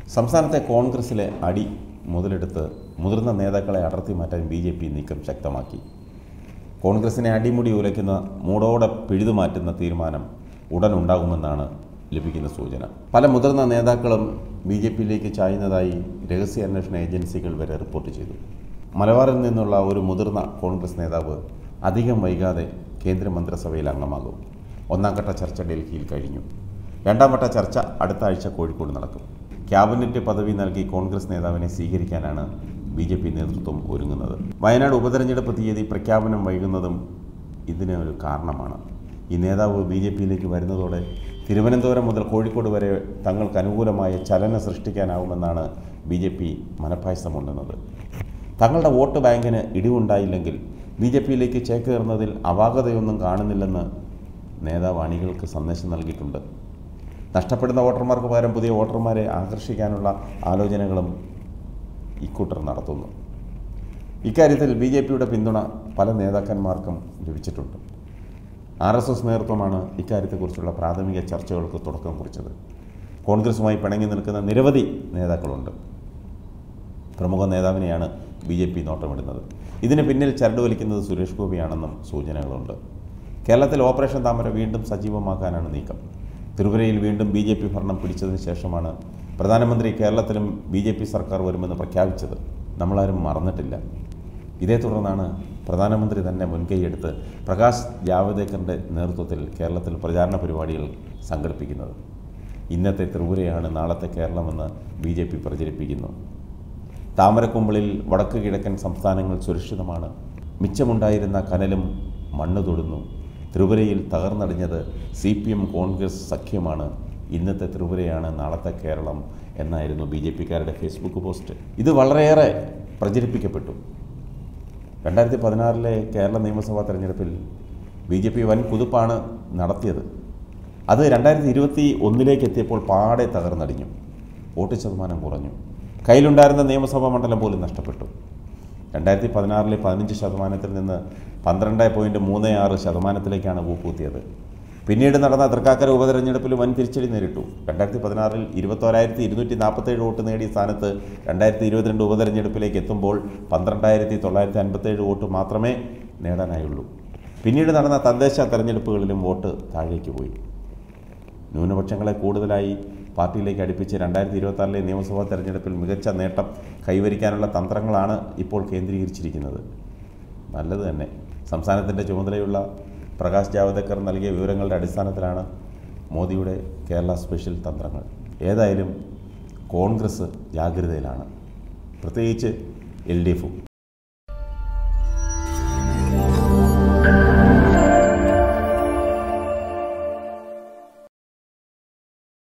സംസ്ഥാനത്തെ കോൺഗ്രസിലെ അടി മുതലെടുത്ത് മുതിർന്ന നേതാക്കളെ അടർത്തി മാറ്റാൻ ബി ജെ പി നീക്കം ശക്തമാക്കി കോൺഗ്രസിനെ അടിമുടി ഉലയ്ക്കുന്ന മൂടോടെ പിഴുതു മാറ്റുന്ന തീരുമാനം ഉടൻ ഉണ്ടാകുമെന്നാണ് ലഭിക്കുന്ന സൂചന പല മുതിർന്ന നേതാക്കളും ബി ജെ പിയിലേക്ക് ചായുന്നതായി രഹസ്യ അന്വേഷണ ഏജൻസികൾ വരെ റിപ്പോർട്ട് ചെയ്തു മലബാറിൽ നിന്നുള്ള ഒരു മുതിർന്ന കോൺഗ്രസ് നേതാവ് അധികം വൈകാതെ കേന്ദ്രമന്ത്രിസഭയിൽ അംഗമാകും ഒന്നാം ഘട്ട ചർച്ച ഡൽഹിയിൽ കഴിഞ്ഞു രണ്ടാം വട്ട ചർച്ച അടുത്ത ആഴ്ച കോഴിക്കോട് നടക്കും ക്യാബിനറ്റ് പദവി നൽകി കോൺഗ്രസ് നേതാവിനെ സ്വീകരിക്കാനാണ് ബി ജെ പി നേതൃത്വം ഒരുങ്ങുന്നത് വയനാട് ഉപതെരഞ്ഞെടുപ്പ് തീയതി പ്രഖ്യാപനം വൈകുന്നതും ഇതിന് ഒരു കാരണമാണ് ഈ നേതാവ് ബി ജെ പിയിലേക്ക് വരുന്നതോടെ തിരുവനന്തപുരം മുതൽ കോഴിക്കോട് വരെ തങ്ങൾക്ക് അനുകൂലമായ ചലനം സൃഷ്ടിക്കാനാവുമെന്നാണ് ബി ജെ പി മനപ്പായസമുണ്ടെന്നത് തങ്ങളുടെ വോട്ട് ബാങ്കിന് ഇടിവുണ്ടായില്ലെങ്കിൽ ബി ജെ പിയിലേക്ക് ചേക്കേറുന്നതിൽ അപാകതയൊന്നും കാണുന്നില്ലെന്ന് നേതാവ് അണികൾക്ക് സന്ദേശം നൽകിയിട്ടുണ്ട് നഷ്ടപ്പെടുന്ന വോട്ടർമാർക്ക് പകരം പുതിയ വോട്ടർമാരെ ആകർഷിക്കാനുള്ള ആലോചനകളും ഇക്കൂട്ടർ നടത്തുന്നു ഇക്കാര്യത്തിൽ ബി ജെ പിയുടെ പിന്തുണ പല നേതാക്കന്മാർക്കും ലഭിച്ചിട്ടുണ്ട് ആർ എസ് എസ് നേതൃത്വമാണ് ഇക്കാര്യത്തെക്കുറിച്ചുള്ള പ്രാഥമിക ചർച്ചകൾക്ക് തുടക്കം കുറിച്ചത് കോൺഗ്രസുമായി പിണങ്ങി നിൽക്കുന്ന നിരവധി നേതാക്കളുണ്ട് പ്രമുഖ നേതാവിനെയാണ് ബി ജെ പി നോട്ടമിടുന്നത് ഇതിന് പിന്നിൽ ചരട് വലിക്കുന്നത് സുരേഷ് ഗോപിയാണെന്നും സൂചനകളുണ്ട് കേരളത്തിൽ ഓപ്പറേഷൻ താമര വീണ്ടും സജീവമാക്കാനാണ് നീക്കം ത്രിപുരയിൽ വീണ്ടും ബി ജെ പി ഭരണം പിടിച്ചതിന് ശേഷമാണ് പ്രധാനമന്ത്രി കേരളത്തിലും ബി ജെ പി സർക്കാർ വരുമെന്ന് പ്രഖ്യാപിച്ചത് നമ്മളാരും മറന്നിട്ടില്ല ഇതേ തുടർന്നാണ് പ്രധാനമന്ത്രി തന്നെ മുൻകൈയെടുത്ത് പ്രകാശ് ജാവദേക്കറിൻ്റെ നേതൃത്വത്തിൽ കേരളത്തിൽ പ്രചാരണ പരിപാടികൾ സംഘടിപ്പിക്കുന്നത് ഇന്നത്തെ ത്രിപുരയാണ് നാളത്തെ കേരളമെന്ന് ബി ജെ പി പ്രചരിപ്പിക്കുന്നു താമരക്കുമ്പിളിൽ വടക്ക് കിഴക്കൻ സംസ്ഥാനങ്ങൾ സുരക്ഷിതമാണ് മിച്ചമുണ്ടായിരുന്ന കനലും മണ്ണ് തൊടുന്നു ത്രിപുരയിൽ തകർന്നടിഞ്ഞത് സി പി എം കോൺഗ്രസ് സഖ്യമാണ് ഇന്നത്തെ ത്രിപുരയാണ് നാളത്തെ കേരളം എന്നായിരുന്നു ബി ജെ പിക്കാരുടെ ഫേസ്ബുക്ക് പോസ്റ്റ് ഇത് വളരെയേറെ പ്രചരിപ്പിക്കപ്പെട്ടു രണ്ടായിരത്തി പതിനാറിലെ കേരള നിയമസഭാ തെരഞ്ഞെടുപ്പിൽ ബി ജെ പി വൻ കുതിപ്പാണ് നടത്തിയത് അത് രണ്ടായിരത്തി ഇരുപത്തി ഒന്നിലേക്ക് എത്തിയപ്പോൾ പാടെ തകർന്നടിഞ്ഞു വോട്ട് ശതമാനം കുറഞ്ഞു കയ്യിലുണ്ടായിരുന്ന നിയമസഭാ മണ്ഡലം പോലും നഷ്ടപ്പെട്ടു രണ്ടായിരത്തി പതിനാറിലെ പതിനഞ്ച് ശതമാനത്തിൽ നിന്ന് പന്ത്രണ്ട് പോയിൻറ്റ് മൂന്ന് ആറ് ശതമാനത്തിലേക്കാണ് ഊപ്പൂത്തിയത് പിന്നീട് നടന്ന തൃക്കാക്കര ഉപതെരഞ്ഞെടുപ്പിൽ വൻ തിരിച്ചടി നേരിട്ടു രണ്ടായിരത്തി പതിനാറിൽ ഇരുപത്തോരായിരത്തി ഇരുന്നൂറ്റി നാൽപ്പത്തേഴ് വോട്ട് നേടിയ സ്ഥാനത്ത് രണ്ടായിരത്തി ഇരുപത്തിരണ്ട് ഉപതെരഞ്ഞെടുപ്പിലേക്ക് എത്തുമ്പോൾ പന്ത്രണ്ടായിരത്തി തൊള്ളായിരത്തി അൻപത്തേഴ് വോട്ട് മാത്രമേ നേടാനായുള്ളൂ പിന്നീട് നടന്ന തദ്ദേശ തെരഞ്ഞെടുപ്പുകളിലും വോട്ട് താഴേക്ക് പോയി ന്യൂനപക്ഷങ്ങളെ കൂടുതലായി പാർട്ടിയിലേക്ക് അടുപ്പിച്ച് രണ്ടായിരത്തി ഇരുപത്തി നിയമസഭാ തെരഞ്ഞെടുപ്പിൽ മികച്ച നേട്ടം കൈവരിക്കാനുള്ള തന്ത്രങ്ങളാണ് ഇപ്പോൾ കേന്ദ്രീകരിച്ചിരിക്കുന്നത് നല്ലത് തന്നെ സംസ്ഥാനത്തിൻ്റെ ചുമതലയുള്ള പ്രകാശ് ജാവദേക്കർ നൽകിയ വിവരങ്ങളുടെ അടിസ്ഥാനത്തിലാണ് മോദിയുടെ കേരള സ്പെഷ്യൽ തന്ത്രങ്ങൾ ഏതായാലും കോൺഗ്രസ് ജാഗ്രതയിലാണ് പ്രത്യേകിച്ച് എൽ ഡി എഫും